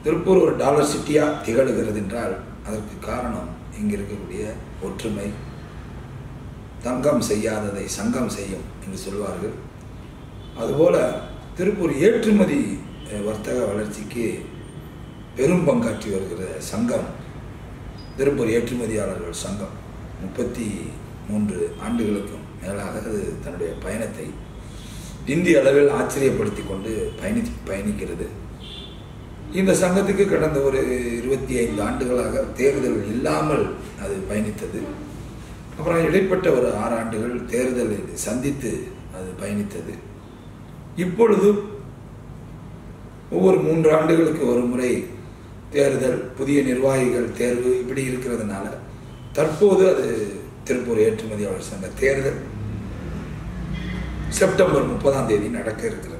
திருப்பூர் ஒரு டாலர் சிட்டியாக திகழுகிறது என்றால் அதற்கு காரணம் இங்கே இருக்கக்கூடிய ஒற்றுமை தங்கம் செய்யாததை சங்கம் செய்யும் என்று சொல்வார்கள் அதுபோல் திருப்பூர் ஏற்றுமதி அஹ், வர்த்தக வளர்ச்சிக்கு பெரும் பங்காற்றி வருகிற சங்கம் திருப்பூர் ஏற்றுமதியாளர்கள் சங்கம் முப்பத்தி மூன்று ஆண்டுகளுக்கும் மேலாக அது தன்னுடைய பயணத்தை இந்திய அளவில் ஆச்சரியப்படுத்தி கொண்டு பயணி பயணிக்கிறது இந்த சங்கத்துக்கு கடந்த ஒரு இருபத்தி ஐந்து ஆண்டுகளாக தேர்தல் இல்லாமல் அது பயணித்தது அப்புறம் இடைப்பட்ட ஒரு ஆறு ஆண்டுகள் தேர்தலை சந்தித்து அது பயணித்தது இப்பொழுது ஒவ்வொரு மூன்று ஆண்டுகளுக்கு ஒரு முறை தேர்தல் புதிய நிர்வாகிகள் தேர்வு இப்படி இருக்கிறதுனால தற்போது அது திருப்பூர் ஏற்றுமதியாளர் சங்க தேர்தல் செப்டம்பர் முப்பதாம் தேதி நடக்க இருக்கிறது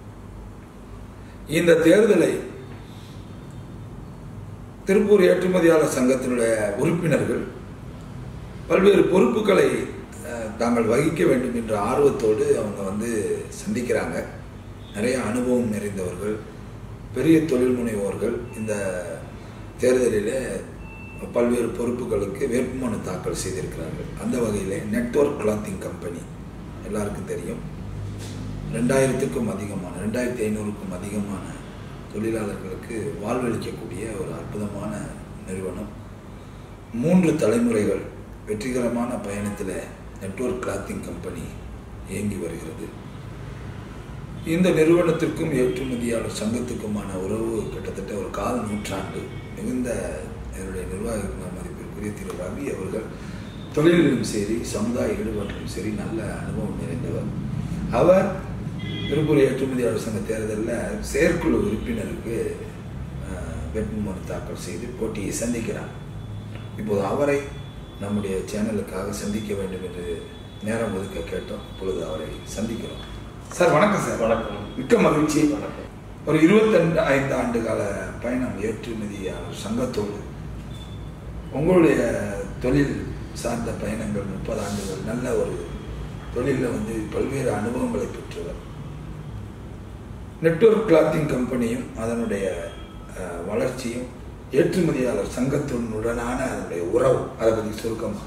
இந்த தேர்தலை திருப்பூர் ஏற்றுமதியாளர் சங்கத்தினுடைய உறுப்பினர்கள் பல்வேறு பொறுப்புகளை அஹ், தாங்கள் வகிக்க வேண்டும் என்ற ஆர்வத்தோடு அவங்க வந்து சந்திக்கிறாங்க நிறைய அனுபவம் நிறைந்தவர்கள் பெரிய தொழில் முனைவோர்கள் இந்த தேர்தலில் பல்வேறு பொறுப்புகளுக்கு வேட்புமனு தாக்கல் செய்திருக்கிறார்கள் அந்த வகையில் நெட்வொர்க் கிளாத்திங் கம்பெனி எல்லாருக்கும் தெரியும் ரெண்டாயிரத்துக்கும் அதிகமான ரெண்டாயிரத்தி ஐநூறுக்கும் அதிகமான தொழிலாளர்களுக்கு வாழ்வளிக்கக்கூடிய ஒரு அற்புதமான நிறுவனம் மூன்று தலைமுறைகள் வெற்றிகரமான பயணத்தில் நெட்வொர்க் கிளாத்திங் கம்பெனி இயங்கி வருகிறது இந்த நிறுவனத்திற்கும் ஏற்றுமதியாளர் சங்கத்துக்குமான உறவு கிட்டத்தட்ட ஒரு கால் நூற்றாண்டு மிகுந்த என்னுடைய நிர்வாகிகள் மதிப்பிற்குரிய திரு ரவி அவர்கள் தொழிலிலும் சரி சமுதாய ஈடுபாட்டிலும் சரி நல்ல அனுபவம் நிறைந்தவர் அவர் திருப்பூர் ஏற்றுமதியாளர் சங்க தேர்தலில் செயற்குழு உறுப்பினருக்கு அஹ், வேட்புமனு தாக்கல் செய்து போட்டியை சந்திக்கிறார் இப்போது அவரை நம்முடைய சேனலுக்காக சந்திக்க வேண்டும் என்று நேரம் ஒதுக்க கேட்டோம் இப்பொழுது அவரை சந்திக்கிறோம் சார் வணக்கம் சார் வணக்கம் மிக்க மகிழ்ச்சி வணக்கம் ஒரு இருபத்தெண்டு ஐந்து ஆண்டு கால பயணம் ஏற்றுமதியாளர் சங்கத்தோடு உங்களுடைய தொழில் சார்ந்த பயணங்கள் முப்பது ஆண்டுகள் நல்ல ஒரு தொழிலில் வந்து பல்வேறு அனுபவங்களை பெற்றவர் நெட்வொர்க் கிளாத்திங் கம்பெனியும் அதனுடைய அஹ், வளர்ச்சியும் ஏற்றுமதியாளர் சங்கத்தினுடனான அதனுடைய உறவு அதை பற்றி சுருக்கமா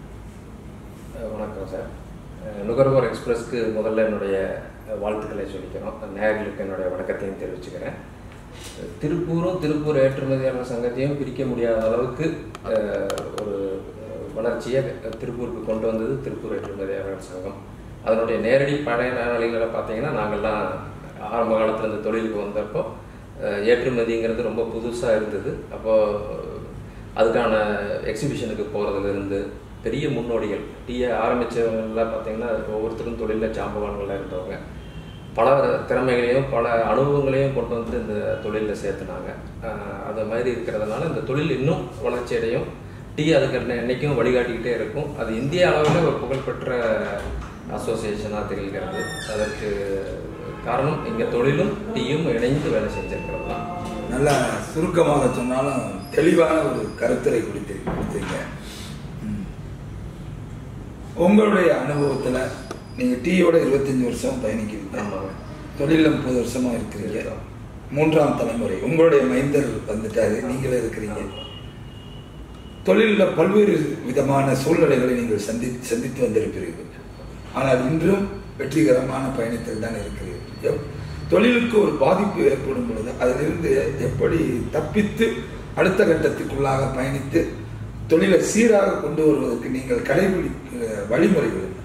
அஹ் வணக்கம் சார் அஹ் நுகர்வோர் எக்ஸ்பிரஸ்க்கு முதல்ல என்னுடைய அஹ், வாழ்த்துக்களை சொல்லிக்கிறோம் நேயர்களுக்கு என்னுடைய வணக்கத்தையும் தெரிவிச்சுக்கிறேன் அஹ் திருப்பூரும் திருப்பூர் ஏற்றுமதியாளர் சங்கத்தையும் பிரிக்க முடியாத அளவுக்கு அஹ், ஒரு அஹ், வளர்ச்சியை திருப்பூருக்கு கொண்டு வந்தது திருப்பூர் ஏற்றுமதியாளர் சங்கம் அதனுடைய நேரடி பயனாளிகளை பார்த்தீங்கன்னா நாங்கள்லாம் ஆரம்ப காலத்தில் இந்த தொழிலுக்கு வந்தப்போ அஹ், ஏற்றுமதிங்கிறது ரொம்ப புதுசாக இருந்தது அப்போது அதுக்கான எக்ஸிபிஷனுக்கு போகிறதுலேருந்து பெரிய முன்னோடிகள் டீயை ஆரம்பித்தவங்களாம் பார்த்தீங்கன்னா ஒவ்வொருத்தரும் தொழிலில் ஜாம்பவான்களாக இருந்தவங்க பல திறமைகளையும் பல அனுபவங்களையும் கொண்டு வந்து இந்த தொழிலில் சேர்த்துனாங்க ஆஹ் அது மாதிரி இருக்கிறதுனால இந்த தொழில் இன்னும் வளர்ச்சி அடையும் டீ அதுக்கு என்ன- என்னைக்கும் வழிகாட்டிக்கிட்டே இருக்கும் அது இந்திய அளவில் ஒரு புகழ்பெற்ற அசோசியேஷனாக திகழ்கிறது அதற்கு காரணம் இங்கே தொழிலும் டீயும் இணைந்து வேலை செஞ்சிருக்கிறது தான் நல்லா சுருக்கமாக சொன்னாலும் தெளிவான ஒரு கருத்துரை கொடுத்து கொடுத்தீங்க ம். உங்களுடைய அனுபவத்தில் நீங்கள் டீயோட இருபத்தஞ்சி வருஷம் பயணிக்கிறீங்க ஆமாங்க. தொழிலில் முப்பது வருஷமாக இருக்கிறீங்க இருக்கோம். மூன்றாம் தலைமுறை உங்களுடைய மைந்தர் வந்துட்டாரு நீங்களே இருக்கிறீங்க தொழிலில் பல்வேறு விதமான சூழ்நிலைகளை நீங்கள் சந்தி சந்தித்து வந்திருப்பீர்கள் ஆனால் இன்றும் வெற்றிகரமான பயணத்தில் தான் இருக்கிறீர்கள் எப்- தொழிலுக்கு ஒரு பாதிப்பு ஏற்படும் பொழுது அதிலிருந்து எப்படி தப்பித்து அடுத்த கட்டத்துக்குள்ளாக பயணித்து தொழிலை சீராக கொண்டு வருவதற்கு நீங்கள் கடைபிடிக்கிற வழிமுறைகள் என்ன?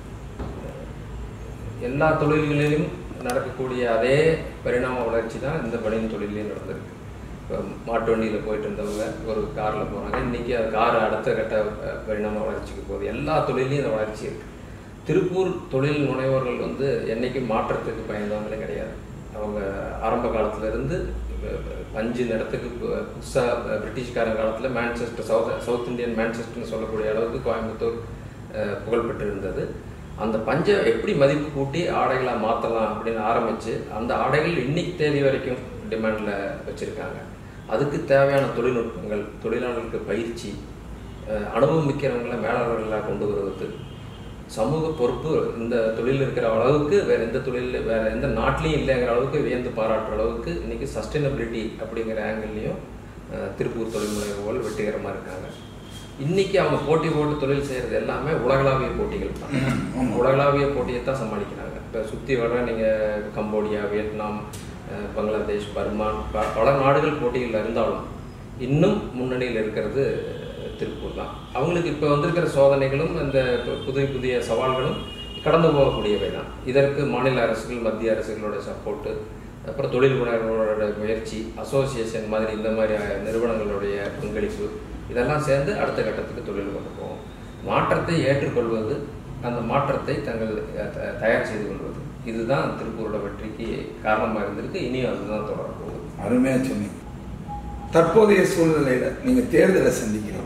எல்லா தொழில்களிலும் நடக்கக்கூடிய அதே பரிணாம வளர்ச்சி தான் இந்த பனியன் தொழிலையும் நடந்திருக்கு இப்போ மாட்டு வண்டியில் போயிட்டு இருந்தவங்க ஒரு காரில் போகிறாங்க இன்றைக்கி அது கார் அடுத்த கட்ட அஹ், பரிணாம வளர்ச்சிக்கு போகுது எல்லா தொழிலையும் இந்த வளர்ச்சி இருக்குது திருப்பூர் தொழில் முனைவோர்கள் வந்து என்றைக்கும் மாற்றத்துக்கு பயந்தவங்களே கிடையாது அவங்க ஆரம்ப காலத்துல இருந்து அஹ், பஞ்சு இடத்துக்கு புதுசாக பிரிட்டிஷ்காரன் காலத்தில் மேன்செஸ்டர் சவுத் சவுத் இந்தியன் மேன்செஸ்டர்னு சொல்லக்கூடிய அளவுக்கு கோயம்புத்தூர் அஹ், புகழ்பெற்று இருந்தது அந்த பஞ்சை எப்படி மதிப்பு கூட்டி ஆடைகளாக மாற்றலாம் அப்படின்னு ஆரம்பித்து அந்த ஆடைகள் இன்னைக்கு தேதி வரைக்கும் டிமாண்டில் வச்சுருக்காங்க அதுக்கு தேவையான தொழில்நுட்பங்கள் தொழிலாளர்களுக்கு பயிற்சி அஹ், அனுபவம் மிக்கிறவங்களை மேலாளர்களாக கொண்டு வருவது சமூக பொறுப்பு இந்த தொழில் இருக்கிற அளவுக்கு வேற எந்த தொழில் வேற எந்த நாட்டிலையும் இல்லைங்கிற அளவுக்கு வியந்து பாராட்டுற அளவுக்கு இன்னைக்கு சஸ்டைனபிலிட்டி அப்படிங்கிற ஆங்கிள்லையும் திருப்பூர் தொழில் முனைவோர்கள் வெற்றிகரமாக இருக்காங்க இன்னைக்கு அவங்க போட்டி போட்டு தொழில் செய்கிறது எல்லாமே உலகளாவிய போட்டிகள் தான் ஆமா. உலகளாவிய போட்டியை தான் சமாளிக்கிறாங்க இப்போ சுற்றி வர நீங்கள் கம்போடியா வியட்நாம் அஹ், பங்களாதேஷ் பர்மா ப- பல நாடுகள் போட்டிகளில் இருந்தாலும் இன்னும் முன்னணியில் இருக்கிறது திருப்பூர் தான் அவங்களுக்கு இப்போ வந்திருக்கிற சோதனைகளும் இந்த பு- புதிய புதிய சவால்களும் கடந்து போகக்கூடியவை தான் இதற்கு மாநில அரசுகள் மத்திய அரசுகளோட சப்போர்ட்டு அப்புறம் தொழில் முனைவோரோட முயற்சி அசோசியேஷன் மாதிரி இந்த மாதிரி அஹ், நிறுவனங்களுடைய பங்களிப்பு இதெல்லாம் சேர்ந்து அடுத்த கட்டத்துக்கு தொழில் கொண்டு போகும் மாற்றத்தை ஏற்றுக்கொள்வது அந்த மாற்றத்தை தங்கள் அஹ், த- தயார் செய்து கொள்வது இதுதான் திருப்பூரோட வெற்றிக்கு காரணமாக இருந்திருக்கு இனியும் அதுதான் தொடர போகுது அருமையாக சொன்னீங்க தற்போதைய சூழ்நிலையில நீங்க தேர்தலை சந்திக்கிறீங்க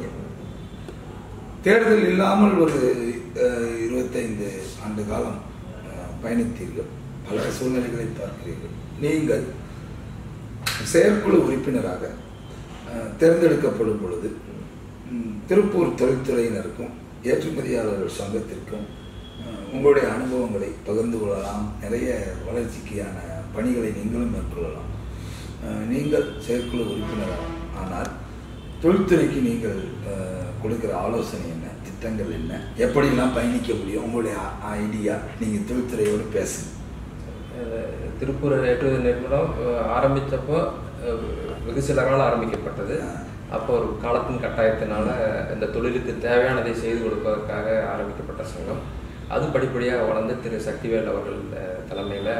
தேர்தல் இல்லாமல் ஒரு அஹ், இருபத்தைந்து ஆண்டு காலம் அஹ், பயணித்தீர்கள் பல சூழ்நிலைகளை பார்க்கிறீர்கள் நீங்கள் செயற்குழு உறுப்பினராக அஹ், தேர்ந்தெடுக்கப்படும் பொழுது ம், திருப்பூர் தொழில்துறையினருக்கும் ஏற்றுமதியாளர்கள் சங்கத்திற்கும் அஹ், உங்களுடைய அனுபவங்களை பகிர்ந்து கொள்ளலாம் நிறைய வளர்ச்சிக்கான பணிகளை நீங்களும் மேற்கொள்ளலாம் அஹ், நீங்கள் செயற்குழு உறுப்பினர் ஆனால் தொழில்துறைக்கு நீங்கள் அஹ், கொடுக்கிற ஆலோசனை என்ன திட்டங்கள் என்ன எப்படிலாம் பயணிக்க முடியும் உங்களுடைய ஐடியா நீங்கள் தொழில்துறையோடு பேசுங்க அஹ் திருப்பூர் ஏற்றுமதி நிறுவனம் அஹ், ஆரம்பித்தப்போ அஹ், வெகு சிலரால் ஆரம்பிக்கப்பட்டது அப்போ ஒரு காலத்தின் கட்டாயத்தினால இந்த தொழிலுக்கு தேவையானதை செய்து கொடுப்பதற்காக ஆரம்பிக்கப்பட்ட சங்கம் அது படிப்படியாக வளர்ந்து திரு சக்திவேல் அவர்கள் தலைமையில்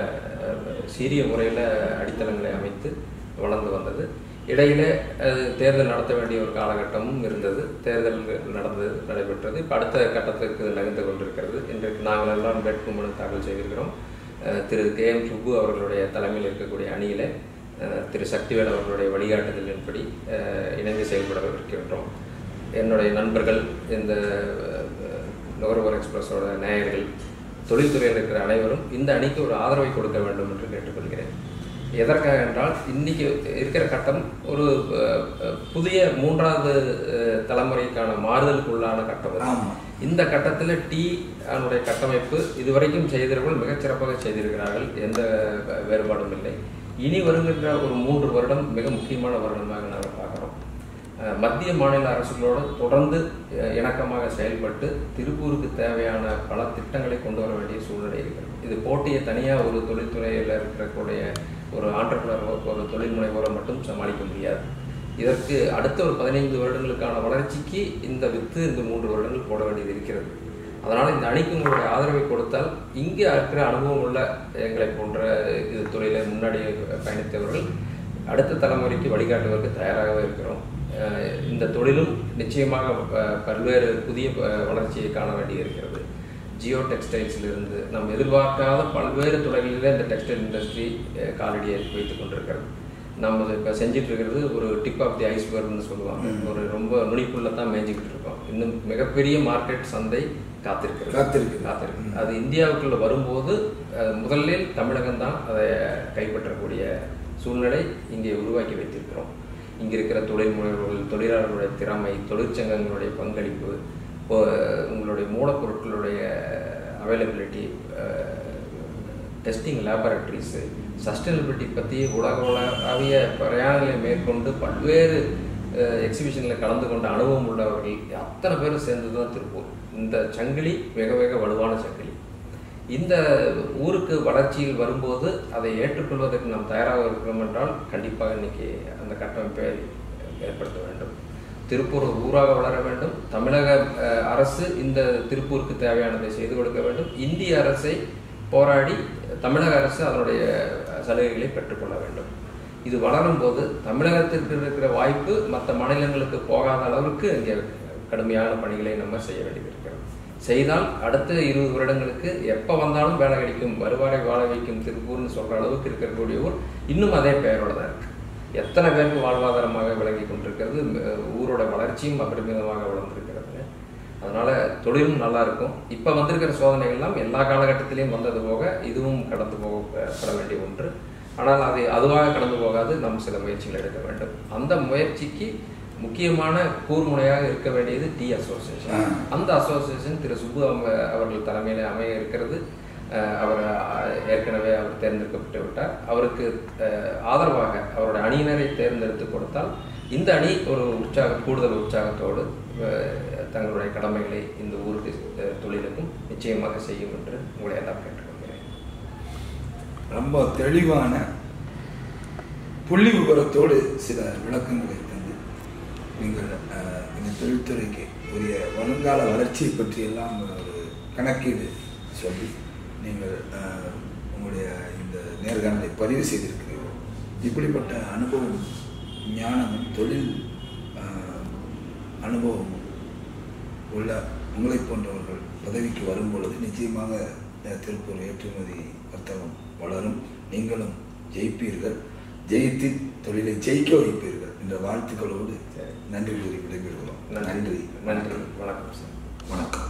சீரிய முறையில் அடித்தளங்களை அமைத்து வளர்ந்து வந்தது இடையில அது தேர்தல் நடத்த வேண்டிய ஒரு காலகட்டமும் இருந்தது தேர்தல் நடந்தது நடைபெற்றது இப்போ அடுத்த கட்டத்திற்கு இது நகர்ந்து கொண்டிருக்கிறது இன்றைக்கு நாங்கள் எல்லாம் வேட்புமனு தாக்கல் செய்திருக்கிறோம் அஹ் திரு கே எம் சுப்பு அவர்களுடைய தலைமையில் இருக்கக்கூடிய அணியில அஹ் திரு சக்திவேல் அவர்களுடைய வழிகாட்டுதலின்படி அஹ் இணைந்து செயல்பட இருக்கின்றோம் என்னுடைய நண்பர்கள் இந்த அஹ், நுகர்வோர் எக்ஸ்பிரஸோட நேயர்கள் தொழில்துறையில் இருக்கிற அனைவரும் இந்த அணிக்கு ஒரு ஆதரவை கொடுக்க வேண்டும் என்று கேட்டுக்கொள்கிறேன் எதற்காக என்றால் இன்னைக்கு இருக்கிற கட்டம் ஒரு அஹ், அஹ், புதிய மூன்றாவது அஹ், தலைமுறைக்கான மாறுதலுக்குள்ளான கட்டம் இது. ஆமா. இந்த கட்டத்தில் டீ அதனுடைய கட்டமைப்பு இதுவரைக்கும் செய்தவர்கள் மிகச்சிறப்பாக செய்திருக்கிறார்கள் எந்த வே- வேறுபாடும் இல்லை இனி வருகின்ற ஒரு மூன்று வருடம் மிக முக்கியமான வருடமாக நாங்கள் பார்க்குறோம் அஹ் மத்திய மாநில அரசுகளோடு தொடர்ந்து அஹ், இணக்கமாக செயல்பட்டு திருப்பூருக்கு தேவையான பல திட்டங்களை கொண்டு வர வேண்டிய சூழ்நிலை இருக்கிறது இது போட்டியை தனியாக ஒரு தொழில்துறையில் இருக்கக்கூடிய ஒரு ஆண்டர்பிரனரோ ஒரு தொழில் முனைவோரை மட்டும் சமாளிக்க முடியாது இதற்கு அடுத்த ஒரு பதினைந்து வருடங்களுக்கான வளர்ச்சிக்கு இந்த வித்து இந்த மூன்று வருடங்கள் போட வேண்டியது இருக்கிறது அதனால் இந்த அணிக்கு உங்களுடைய ஆதரவை கொடுத்தால் இங்கே இருக்கிற அனுபவம் உள்ள எங்களை போன்ற இது தொழிலை முன்னாடி பயணித்தவர்கள் அடுத்த தலைமுறைக்கு வழிகாட்டுவதற்கு தயாராகவே இருக்கிறோம் அஹ் இந்த தொழிலும் நிச்சயமாக அஹ், பல்வேறு புதிய அஹ், வளர்ச்சியை காண வேண்டியிருக்கிறது ஜியோ டெக்ஸ்டைல்ஸிலிருந்து நம்ம எதிர்பார்க்காத பல்வேறு துறைகளில் இந்த டெக்ஸ்டைல் இண்டஸ்ட்ரி காலடியை வைத்துக் கொண்டிருக்கிறது நம்ம இப்போ செஞ்சுட்டு இருக்கிறது ஒரு டிப் ஆஃப் தி ஐஸ்பர்க்னு சொல்லுவாங்க ஒரு ரொம்ப நுனிப்புள்ள தான் மேய்ஞ்சிக்கிட்டு இருக்கோம் இன்னும் மிகப்பெரிய மார்க்கெட் சந்தை காத்திருக்கிறது காத்திருக்கு. காத்திருக்கு அது இந்தியாவுக்குள்ள வரும்போது அஹ், முதலில் தமிழகம் தான் அதை கைப்பற்றக்கூடிய சூழ்நிலை இங்கே உருவாக்கி வைத்திருக்கிறோம் இங்கே இருக்கிற தொழில் முனைவர்கள் தொழிலாளர்களுடைய திறமை தொழிற்சங்கங்களுடைய பங்களிப்பு இப்போ, உங்களுடைய மூலப்பொருட்களுடைய அவைலபிலிட்டி டெஸ்டிங் லேபரட்டரிஸு சஸ்டைனபிலிட்டி பற்றி உலக உலகாவிய பிரயாணங்களை மேற்கொண்டு பல்வேறு எக்ஸிபிஷனில் கலந்து கொண்ட அனுபவம் உள்ளவர்கள் அத்தனை பேரும் சேர்ந்து தான் திருப்பூர் இந்த சங்கிலி வேக வேக வலுவான சங்கிலி இந்த ஊருக்கு வளர்ச்சியில் வரும்போது அதை ஏற்றுக்கொள்வதற்கு நாம் தயாராக இருக்கிறோம் என்றால் கண்டிப்பாக இன்னைக்கு அந்த கட்டமைப்பை ஏற்படுத்த வேண்டும் திருப்பூர் ஒரு ஊராக வளர வேண்டும் தமிழக அஹ், அரசு இந்த திருப்பூருக்கு தேவையானதை செய்து கொடுக்க வேண்டும் இந்திய அரசை போராடி தமிழக அரசு அதனுடைய சலுகைகளை பெற்றுக்கொள்ள வேண்டும் இது வளரும் போது தமிழகத்திற்கு இருக்கிற வாய்ப்பு மற்ற மாநிலங்களுக்கு போகாத அளவுக்கு இங்கே கடுமையான பணிகளை நம்ம செய்ய வேண்டியது இருக்கிறது செய்தால் அடுத்த இருபது வருடங்களுக்கு எப்போ வந்தாலும் வேலை கிடைக்கும் வருவாரை வாழ வைக்கும் திருப்பூர்னு சொல்கிற அளவுக்கு இருக்கக்கூடிய ஊர் இன்னும் அதே பெயரோட தான் இருக்கு எத்தனை பேருக்கு வாழ்வாதாரமாக விளங்கி கொண்டிருக்கிறது அஹ் ஊரோட வளர்ச்சியும் அபரிமிதமாக வளர்ந்துருக்கிறதுங்க அதனால தொழிலும் நல்லா இருக்கும் இப்போ வந்திருக்கிற சோதனைகள்லாம் எல்லா காலகட்டத்திலையும் வந்தது போக இதுவும் கடந்து போகப்பட வேண்டிய ஒன்று ஆனால் அது அதுவாக கடந்து போகாது நாம் சில முயற்சிகள் எடுக்க வேண்டும் அந்த முயற்சிக்கு முக்கியமான கூர்முனையாக இருக்க வேண்டியது டீ அசோசியேஷன் ஆ. அந்த அசோசியேஷன் திரு சுப்பு அவங்க அவர்கள் தலைமையில் அமைய இருக்கிறது அஹ், அவர் அஹ், ஏற்கனவே அவர் தேர்ந்தெடுக்கப்பட்டு விட்டார் அவருக்கு அஹ், ஆதரவாக அவருடைய அணியினரை தேர்ந்தெடுத்து கொடுத்தால் இந்த அணி ஒரு உற்சாக கூடுதல் உற்சாகத்தோடு அஹ், தங்களுடைய கடமைகளை இந்த ஊருக்கு அஹ், தொழிலுக்கும் நிச்சயமாக செய்யும் என்று உங்களை எல்லாம் கேட்டுக்கொள்கிறேன் ரொம்ப தெளிவான புள்ளி விவரத்தோடு சில விளக்கங்களை தந்து நீங்கள் அஹ், இந்த தொழில்துறைக்கு உரிய வருங்கால வளர்ச்சியை பற்றியெல்லாம் ஒரு கணக்கீடு சொல்லி நீங்கள் அஹ், உங்களுடைய இந்த நேர்காணலை பதிவு செய்திருக்கிறீர்கள் இப்படிப்பட்ட அனுபவம் ஞானமும் தொழில் அஹ், அனுபவமும் உள்ள உங்களை போன்றவர்கள் பதவிக்கு வரும் பொழுது நிச்சயமாக அஹ், திருப்பூர் ஏற்றுமதி வர்த்தகம் வளரும் நீங்களும் ஜெயிப்பீர்கள் ஜெயித்து தொழிலை ஜெயிக்க வைப்பீர்கள் என்ற வாழ்த்துக்களோடு சரி. நன்றி கூறி விடைபெறுகிறோம் நன்றி நன்றி வணக்கம் சார் வணக்கம்